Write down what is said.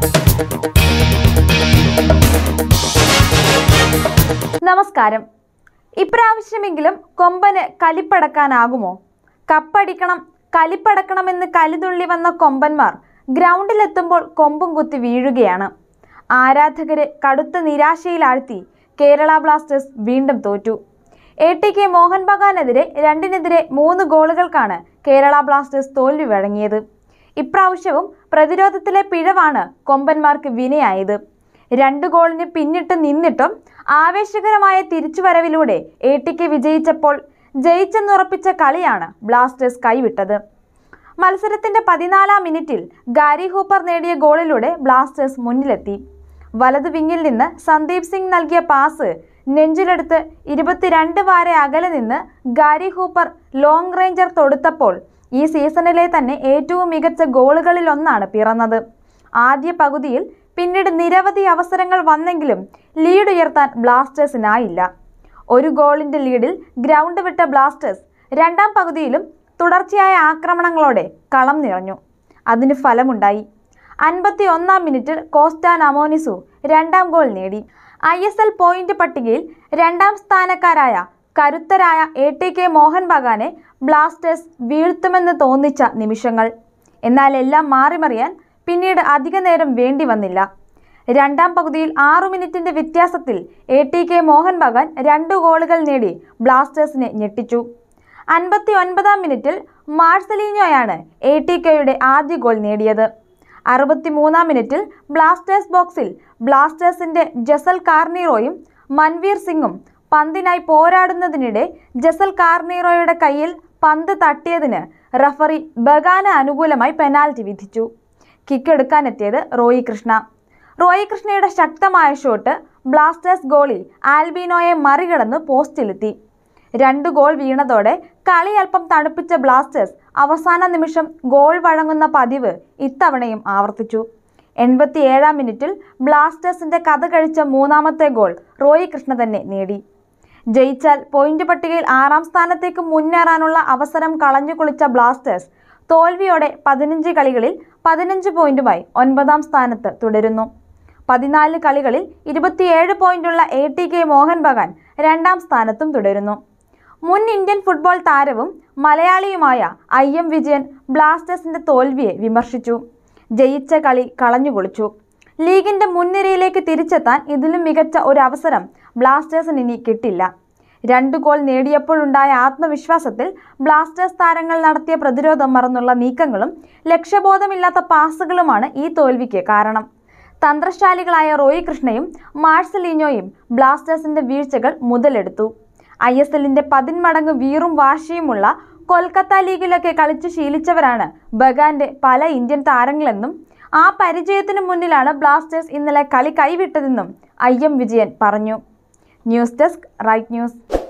നമസ്കാരം ഇപ്രാവശ്യമെങ്കിലും കൊമ്പന് കലിപ്പടക്കാനാകുമോ കപ്പടിക്കണം കലിപ്പടക്കണമെന്ന് കലിതുള്ളി വന്ന കൊമ്പന്മാർ ഗ്രൗണ്ടിലെത്തുമ്പോൾ കൊമ്പും കുത്തി വീഴുകയാണ് ആരാധകരെ കടുത്ത നിരാശയിലാഴ്ത്തി കേരള ബ്ലാസ്റ്റേഴ്സ് വീണ്ടും തോറ്റു എ ടി കെ മോഹൻ ബഗാനെതിരെ രണ്ടിനെതിരെ മൂന്ന് ഗോളുകൾക്കാണ് കേരള ബ്ലാസ്റ്റേഴ്സ് തോൽവി വഴങ്ങിയത് ഇപ്രാവശ്യവും പ്രതിരോധത്തിലെ പിഴവാണ് കൊമ്പന്മാർക്ക് വിനയായത് രണ്ട് ഗോളിന് പിന്നിട്ട് നിന്നിട്ടും ആവേശകരമായ തിരിച്ചുവരവിലൂടെ എ ടി കെ വിജയിച്ചപ്പോൾ ജയിച്ചെന്നുറപ്പിച്ച കളിയാണ് ബ്ലാസ്റ്റേഴ്സ് കൈവിട്ടത് മത്സരത്തിന്റെ പതിനാലാം മിനിറ്റിൽ ഗാരി ഹൂപ്പർ നേടിയ ഗോളിലൂടെ ബ്ലാസ്റ്റേഴ്സ് മുന്നിലെത്തി വലതു വിങ്ങിൽ നിന്ന് സന്ദീപ് സിംഗ് നൽകിയ പാസ് നെഞ്ചിലെടുത്ത് ഇരുപത്തിരണ്ട് വാരെ അകലെ നിന്ന് ഗാരി ഹൂപ്പർ ലോങ് റേഞ്ചർ തൊടുത്തപ്പോൾ ഈ സീസണിലെ തന്നെ ഏറ്റവും മികച്ച ഗോളുകളിലൊന്നാണ് പിറന്നത് ആദ്യ പകുതിയിൽ പിന്നീട് നിരവധി അവസരങ്ങൾ വന്നെങ്കിലും ലീഡ് ഉയർത്താൻ ബ്ലാസ്റ്റേഴ്സിനായില്ല ഒരു ഗോളിന്റെ ലീഡിൽ ഗ്രൗണ്ട് വിട്ട ബ്ലാസ്റ്റേഴ്സ് രണ്ടാം പകുതിയിലും തുടർച്ചയായ ആക്രമണങ്ങളോടെ കളം നിറഞ്ഞു അതിന് ഫലമുണ്ടായി അൻപത്തി ഒന്നാം മിനിറ്റിൽ കോസ്റ്റാൻ അമോനിസു രണ്ടാം ഗോൾ നേടി ഐ എസ് എൽ പോയിന്റ് പട്ടികയിൽ രണ്ടാം സ്ഥാനക്കാരായ കരുത്തരായ എ ടി കെ മോഹൻ ബഗാനെ ബ്ലാസ്റ്റേഴ്സ് വീഴ്ത്തുമെന്ന് തോന്നിച്ച നിമിഷങ്ങൾ എന്നാൽ എല്ലാം മാറിമറിയാൻ പിന്നീട് അധിക നേരം വേണ്ടി വന്നില്ല രണ്ടാം പകുതിയിൽ ആറു മിനിറ്റിന്റെ വ്യത്യാസത്തിൽ A T K Mohan Bagan രണ്ട് ഗോളുകൾ നേടി ബ്ലാസ്റ്റേഴ്സിനെ ഞെട്ടിച്ചു അൻപത്തി ഒൻപതാം മിനിറ്റിൽ മാർസലീഞ്ഞോയാണ് എ ടി കെയുടെ ആദ്യ ഗോൾ നേടിയത് അറുപത്തിമൂന്നാം മിനിറ്റിൽ ബ്ലാസ്റ്റേഴ്സ് ബോക്സിൽ ബ്ലാസ്റ്റേഴ്സിന്റെ ജസൽ കാർണീറോയും മൻവീർ സിംഗും പന്തിനായി പോരാടുന്നതിനിടെ ജസൽ കാർണീറോയുടെ കയ്യിൽ പന്ത് തട്ടിയതിന് റഫറി ബഗാന് അനുകൂലമായി പെനാൽറ്റി വിധിച്ചു കിക്ക് എടുക്കാനെത്തിയത് റോയി കൃഷ്ണ റോയി കൃഷ്ണയുടെ ശക്തമായ ഷോട്ട് ബ്ലാസ്റ്റേഴ്സ് ഗോളി ആൽബിനോയെ മറികടന്ന് പോസ്റ്റിലെത്തി രണ്ട് ഗോൾ വീണതോടെ കളി അല്പം തണുപ്പിച്ച ബ്ലാസ്റ്റേഴ്സ് അവസാന നിമിഷം ഗോൾ വഴങ്ങുന്ന പതിവ് ഇത്തവണയും ആവർത്തിച്ചു എൺപത്തിയേഴാം മിനിറ്റിൽ ബ്ലാസ്റ്റേഴ്സിന്റെ കഥ കഴിച്ച മൂന്നാമത്തെ ഗോൾ റോയി കൃഷ്ണ തന്നെ നേടി ജയിച്ചാൽ പോയിന്റ് പട്ടികയിൽ ആറാം സ്ഥാനത്തേക്ക് മുന്നേറാനുള്ള അവസരം കളഞ്ഞു കുളിച്ച ബ്ലാസ്റ്റേഴ്സ് തോൽവിയോടെ പതിനഞ്ച് കളികളിൽ പതിനഞ്ച് പോയിന്റുമായി ഒൻപതാം സ്ഥാനത്ത് തുടരുന്നു പതിനാല് കളികളിൽ ഇരുപത്തിയേഴ് പോയിന്റുള്ള A T K Mohan Bagan രണ്ടാം സ്ഥാനത്തും തുടരുന്നു മുൻ ഇന്ത്യൻ ഫുട്ബോൾ താരവും മലയാളിയുമായ ഐ എം വിജയൻ ബ്ലാസ്റ്റേഴ്സിന്റെ തോൽവിയെ വിമർശിച്ചു ജയിച്ച കളി കളഞ്ഞുകുളിച്ചു ലീഗിന്റെ മുൻനിരയിലേക്ക് തിരിച്ചെത്താൻ ഇതിലും മികച്ച ഒരു അവസരം ബ്ലാസ്റ്റേഴ്സിന് ഇനി കിട്ടില്ല രണ്ട് ഗോൾ നേടിയപ്പോഴുണ്ടായ ആത്മവിശ്വാസത്തിൽ ബ്ലാസ്റ്റേഴ്സ് താരങ്ങൾ നടത്തിയ പ്രതിരോധം മറന്നുള്ള നീക്കങ്ങളും ലക്ഷ്യബോധമില്ലാത്ത പാസുകളുമാണ് ഈ തോൽവിക്ക് കാരണം തന്ത്രശാലികളായ റോയി കൃഷ്ണയും മാർസലീഞ്ഞോയും ബ്ലാസ്റ്റേഴ്സിന്റെ വീഴ്ചകൾ മുതലെടുത്തു ഐ എസ് എല്ലിന്റെ പതിന്മടങ്ങ് വീറും വാശിയുമുള്ള കൊൽക്കത്ത ലീഗിലൊക്കെ കളിച്ചു ശീലിച്ചവരാണ് ബഗാന്റെ പല ഇന്ത്യൻ താരങ്ങളെന്നും ആ പരിചയത്തിനു മുന്നിലാണ് ബ്ലാസ്റ്റേഴ്സ് ഇന്നലെ കളി കൈവിട്ടതെന്നും ഐ എം വിജയൻ പറഞ്ഞു ന്യൂസ് ഡെസ്ക് റൈറ്റ് ന്യൂസ്